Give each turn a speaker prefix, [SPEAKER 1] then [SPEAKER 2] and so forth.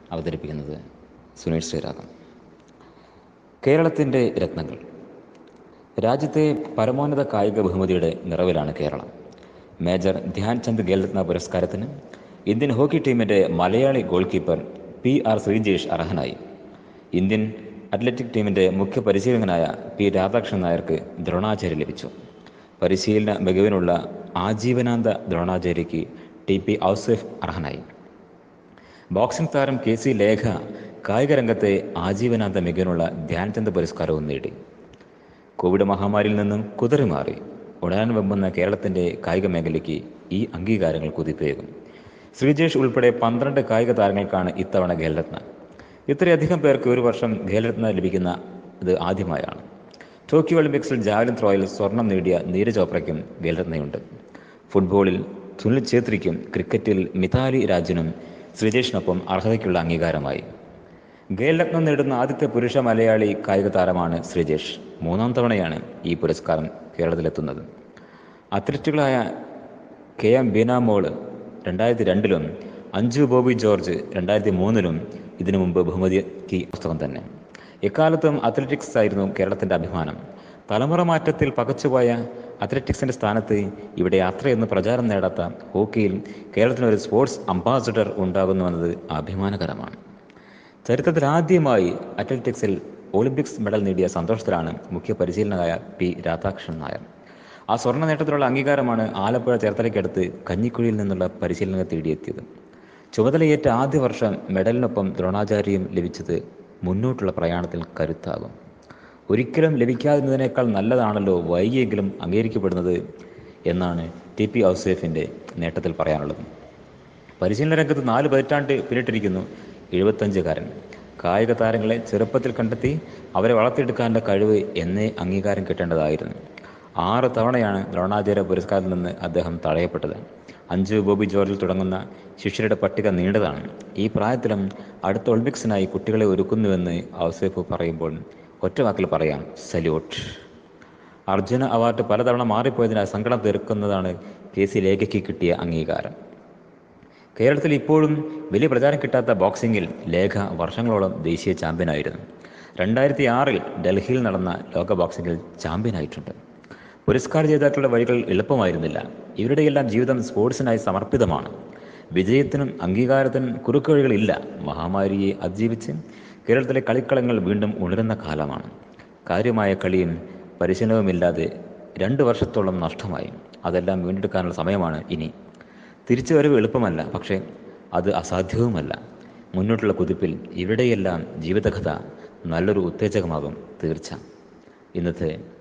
[SPEAKER 1] അവതരിപ്പിക്കുന്നത് സുനീൽ ശ്രീരാഗം കേരളത്തിൻ്റെ രത്നങ്ങൾ രാജ്യത്തെ പരമോന്നത കായിക ബഹുമതിയുടെ നിറവിലാണ് കേരളം മേജർ ധ്യാൻചന്ദ് ഖേൽരത്ന പുരസ്കാരത്തിന് ഇന്ത്യൻ ഹോക്കി ടീമിൻ്റെ Malayali goal keeper P R Sreejesh അർഹനായി ഇന്ത്യൻ അത്ലറ്റിക് ടീമിൻ്റെ മുഖ്യ പരിശീലകനായ പി രാധാകൃഷ്ണൻ നായർക്ക് ദ്രോണാചാര്യ ലഭിച്ചു പരിശീലന മികവിനുള്ള ആജീവനാന്ത ദ്രോണാചാര്യയ്ക്ക് ടി പി ഔസഫ് അർഹനായി ബോക്സിംഗ് താരം കെ സി ലേഖ കായിക രംഗത്തെ ആജീവനാന്ത മികവിനുള്ള ധ്യാൻചന്ദ് പുരസ്കാരവും നേടി കോവിഡ് മഹാമാരിയിൽ നിന്നും കുതറിമാറി ഉടൻ വെമ്പുന്ന കേരളത്തിൻ്റെ കായിക മേഖലയ്ക്ക് ഈ അംഗീകാരങ്ങൾ കുതിപ്പേകും ശ്രീജേഷ് ഉൾപ്പെടെ പന്ത്രണ്ട് കായിക താരങ്ങൾക്കാണ് ഇത്തവണ ഖേൽരത്ന ഇത്രയധികം പേർക്ക് ഒരു വർഷം ഖേൽരത്ന ലഭിക്കുന്ന ഇത് ആദ്യമായാണ് ടോക്കിയോ ഒളിമ്പിക്സിൽ ജാവലിൻ ത്രോയിൽ സ്വർണം നേടിയ നീരജ് ചോപ്രയ്ക്കും ഖേൽരത്നയുണ്ട് ഫുട്ബോളിൽ സുനിൽ ഛേത്രിക്കും ക്രിക്കറ്റിൽ മിതാലി രാജിനും ശ്രീജേഷിനൊപ്പം അർഹതയ്ക്കുള്ള അംഗീകാരമായി ഖേൽരത്നം നേടുന്ന ആദ്യത്തെ പുരുഷ മലയാളി കായിക താരമാണ് ശ്രീജേഷ് മൂന്നാം തവണയാണ് ഈ പുരസ്കാരം കേരളത്തിലെത്തുന്നത് അത്ലറ്റുകളായ കെ എം ബീനാമോള് രണ്ടായിരത്തി രണ്ടിലും അഞ്ജു ബോബി ജോർജ് രണ്ടായിരത്തി മൂന്നിലും ഇതിനു മുമ്പ് ബഹുമതിക്ക് പുസ്തകം തന്നെ എക്കാലത്തും അത്ലറ്റിക്സ് ആയിരുന്നു കേരളത്തിൻ്റെ അഭിമാനം തലമുറ മാറ്റത്തിൽ പകച്ചുപോയ അത്ലറ്റിക്സിൻ്റെ സ്ഥാനത്ത് ഇവിടെ അത്രയൊന്നും പ്രചാരം നേടാത്ത ഹോക്കിയിൽ കേരളത്തിന് ഒരു സ്പോർട്സ് അംബാസഡർ ഉണ്ടാകുന്നുവെന്നത് അഭിമാനകരമാണ് ചരിത്രത്തിൽ ആദ്യമായി അത്ലറ്റിക്സിൽ ഒളിമ്പിക്സ് മെഡൽ നേടിയ സന്തോഷത്തിലാണ് മുഖ്യ പരിശീലകനായ പി രാധാകൃഷ്ണൻ നായർ ആ സ്വർണ്ണ നേട്ടത്തിലുള്ള അംഗീകാരമാണ് ആലപ്പുഴ ചേർത്തലയ്ക്കടുത്ത് കഞ്ഞിക്കുഴിയിൽ നിന്നുള്ള പരിശീലനം തേടിയെത്തിയത് ചുമതലയേറ്റ ആദ്യ വർഷം മെഡലിനൊപ്പം ദ്രോണാചാര്യം ലഭിച്ചത് മുന്നോട്ടുള്ള പ്രയാണത്തിൽ കരുത്താകും ഒരിക്കലും ലഭിക്കാതിരുന്നതിനേക്കാൾ നല്ലതാണല്ലോ വൈകിയെങ്കിലും അംഗീകരിക്കപ്പെടുന്നത് എന്നാണ് ടി പി ഔസേഫിൻ്റെ നേട്ടത്തിൽ പറയാനുള്ളത് പരിശീലന രംഗത്ത് നാല് പതിറ്റാണ്ട് പിന്നിട്ടിരിക്കുന്നു എഴുപത്തഞ്ചുകാരൻ കായിക താരങ്ങളെ ചെറുപ്പത്തിൽ കണ്ടെത്തി അവരെ വളർത്തിയെടുക്കാനുള്ള കഴിവ് എന്നേ അംഗീകാരം കിട്ടേണ്ടതായിരുന്നു ആറ് തവണയാണ് ദ്രോണാചാര്യ പുരസ്കാരത്തിൽ നിന്ന് അദ്ദേഹം തടയപ്പെട്ടത് അഞ്ചു ബോബി ജോർജിൽ തുടങ്ങുന്ന ശിഷ്യരുടെ പട്ടിക നീണ്ടതാണ് ഈ പ്രായത്തിലും അടുത്ത ഒളിമ്പിക്സിനായി കുട്ടികളെ ഒരുക്കുന്നുവെന്ന് ഔസേഫ് പറയുമ്പോൾ ഒറ്റ വാക്കിൽ പറയാം സല്യൂട്ട് അർജുന അവാർഡ് പലതവണ മാറിപ്പോയതിനാൽ സങ്കടം തീർക്കുന്നതാണ് കെ സി ലേഖയ്ക്ക് കിട്ടിയ അംഗീകാരം കേരളത്തിൽ ഇപ്പോഴും വലിയ പ്രചാരം കിട്ടാത്ത ബോക്സിങ്ങിൽ ലേഖ വർഷങ്ങളോളം ദേശീയ ചാമ്പ്യനായിരുന്നു രണ്ടായിരത്തി ആറിൽ ഡൽഹിയിൽ നടന്ന ലോക ബോക്സിങ്ങിൽ ചാമ്പ്യനായിട്ടുണ്ട് പുരസ്കാര ജേതാക്കളുടെ വഴികൾ എളുപ്പമായിരുന്നില്ല ഇവരുടെയെല്ലാം ജീവിതം സ്പോർട്സിനായി സമർപ്പിതമാണ് വിജയത്തിനും അംഗീകാരത്തിനും കുറുക്കുവഴികളില്ല മഹാമാരിയെ അതിജീവിച്ച് കേരളത്തിലെ കളിക്കളങ്ങൾ വീണ്ടും ഉണരുന്ന കാലമാണ് കാര്യമായ കളിയും പരിശീലനവുമില്ലാതെ രണ്ട് വർഷത്തോളം നഷ്ടമായി അതെല്ലാം വീണ്ടെടുക്കാനുള്ള സമയമാണ് ഇനി തിരിച്ചു വരവ് എളുപ്പമല്ല പക്ഷേ അത് അസാധ്യവുമല്ല മുന്നോട്ടുള്ള കുതിപ്പിൽ ഇവിടെയെല്ലാം ജീവിതകഥ നല്ലൊരു ഉത്തേജകമാകും തീർച്ച ഇന്നത്തെ